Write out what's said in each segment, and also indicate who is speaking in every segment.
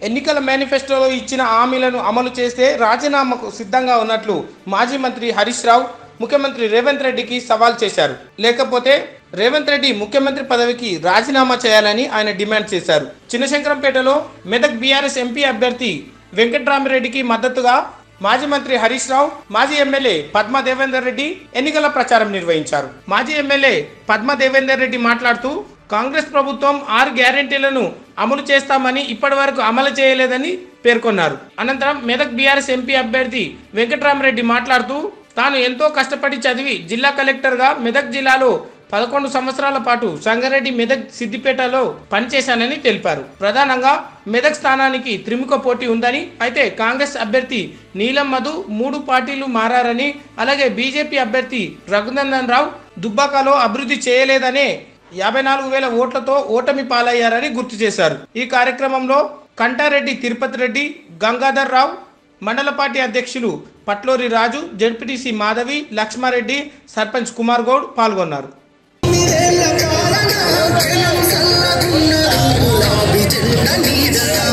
Speaker 1: ఎన్నికల మేనిఫెస్టోలో ఇచ్చిన హామీలను అమలు చేస్తే రాజీనామాకు సిద్ధంగా ఉన్నట్లు మాజీ మంత్రి హరీష్ రావు ముఖ్యమంత్రి రేవంత్ రెడ్డికి సవాల్ చేశారు లేకపోతే రేవంత్ రెడ్డి ముఖ్యమంత్రి పదవికి రాజీనామా చేయాలని ఆయన డిమాండ్ చేశారు చిన్నశంకరంపేటలో మెదక్ బీఆర్ఎస్ ఎంపీ అభ్యర్థి వెంకట్రామిరెడ్డికి మద్దతుగా మాజీ మంత్రి హరీష్ రావు మాజీ ఎమ్మెల్యే పద్మా దేవేందర్ రెడ్డి ఎన్నికల ప్రచారం నిర్వహించారు మాజీ ఎమ్మెల్యే పద్మా దేవేందర్ రెడ్డి మాట్లాడుతూ కాంగ్రెస్ ప్రభుత్వం ఆరు గ్యారెంటీలను అమలు చేస్తామని ఇప్పటి వరకు అమలు చేయలేదని పేర్కొన్నారు అనంతరం మెదక్ బీఆర్ఎస్ ఎంపీ అభ్యర్థి వెంకట్రామరెడ్డి మాట్లాడుతూ తాను ఎంతో కష్టపడి చదివి జిల్లా కలెక్టర్గా మెదక్ జిల్లాలో పదకొండు సంవత్సరాల పాటు సంగారెడ్డి మెదక్ సిద్దిపేటలో పనిచేశానని తెలిపారు ప్రధానంగా మెదక్ స్థానానికి త్రిముఖ పోటీ ఉందని అయితే కాంగ్రెస్ అభ్యర్థి నీలం మధు మూడు పార్టీలు మారని అలాగే బీజేపీ అభ్యర్థి రఘునందన్ రావు దుబ్బాకలో అభివృద్ధి చేయలేదనే యాభై నాలుగు వేల ఓట్లతో ఓటమి పాలయ్యారని గుర్తు చేశారు ఈ కార్యక్రమంలో కంటారెడ్డి తిరుపతి రెడ్డి గంగాధర్ రావు మండల పార్టీ అధ్యక్షులు పట్లూరి రాజు జడ్పీటీసీ మాధవి లక్ష్మారెడ్డి సర్పంచ్ కుమార్ గౌడ్ పాల్గొన్నారు
Speaker 2: నీవేళ్ల పాలన జనం సల్లగున్నరా గులాబీ జెండా నీదరా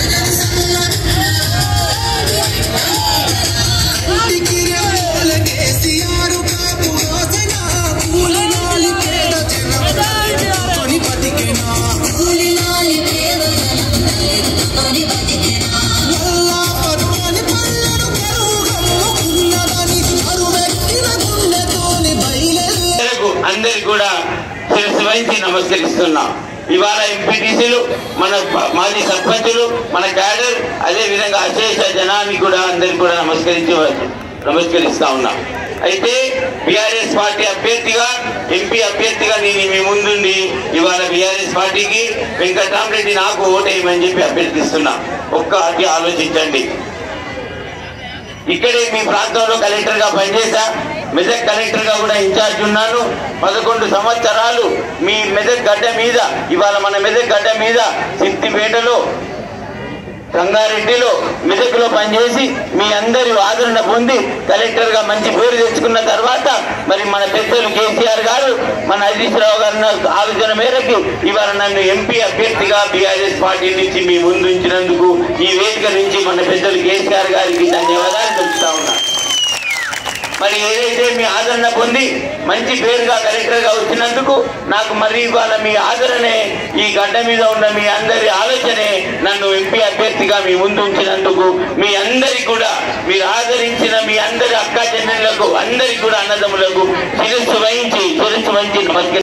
Speaker 2: టికిరేల కేసీఆర్ కాపు వాసన కూలినాలి పేద జనం కొని బతికెనా నల్లా పరువని పల్లెను కరువుగమ్ముకున్నదని అరువెక్కిన గుండెతోని బయలెల్లే
Speaker 3: ప్రజలకు అందరికి కూడా శిరస్సు వహించి నమస్కరిస్తున్నాం ఇవాళ ఎంపీటీసీలు మన ప- మాజీ సర్పంచులు మన క్యాడర్ అదే విధంగా అశేష జనానికి కూడా అందరికి కూడా నమస్కరించి నమస్కరిస్తా ఉన్నాం అయితే బీఆర్ఎస్ పార్టీ అభ్యర్థిగా ఎంపీ అభ్యర్థిగా నేను మీ ముందుండి ఇవాళ బీఆర్ఎస్ పార్టీకి వెంకటరామరెడ్డి నాకు ఓటేయమని చెప్పి అభ్యర్థిస్తున్నా ఒక్కటి ఆలోచించండి ఇక్కడే మీ ప్రాంతంలో కలెక్టర్ గా పనిచేశా మెదక్ కలెక్టర్ గా కూడా ఇన్ఛార్జ్ ఉన్నాను పదకొండు సంవత్సరాలు మీ మెదక్ గడ్డ మీద ఇవాళ మన మెదక్ గడ్డ మీద సిద్దిపేటలో రంగారెడ్డిలో మెదక్లో పనిచేసి మీ అందరి ఆదరణ పొంది కలెక్టర్ గా మంచి పేరు తెచ్చుకున్న తర్వాత మరి మన పెద్దలు కేసీఆర్ గారు మన హరీష్ రావు గారి ఆలోచన మేరకు ఇవాళ నన్ను ఎంపీ అభ్యర్థిగా బీఆర్ఎస్ పార్టీ నుంచి మీ ముందు ఉంచినందుకు ఈ వేదిక నుంచి మన పెద్దలు కేసీఆర్ గారికి ధన్యవాదాలు తెలుపుతా ఉన్నాను మరి ఏదైతే మీ ఆదరణ పొంది మంచి పేరుగా కలెక్టర్ గా వచ్చినందుకు నాకు మరి ఇవాళ మీ ఆదరణే ఈ గడ్డ మీద ఉన్న మీ అందరి ఆలోచనే నన్ను ఎంపీ అభ్యర్థిగా మీ ముందు ఉంచినందుకు మీ అందరి కూడా మీరు ఆదరించిన మీ అందరి అక్కా చెల్లెళ్లకు అందరికి కూడా అన్నదమ్ములకు శిరస్సు వహించి శిరస్సు వహించి నమస్కరి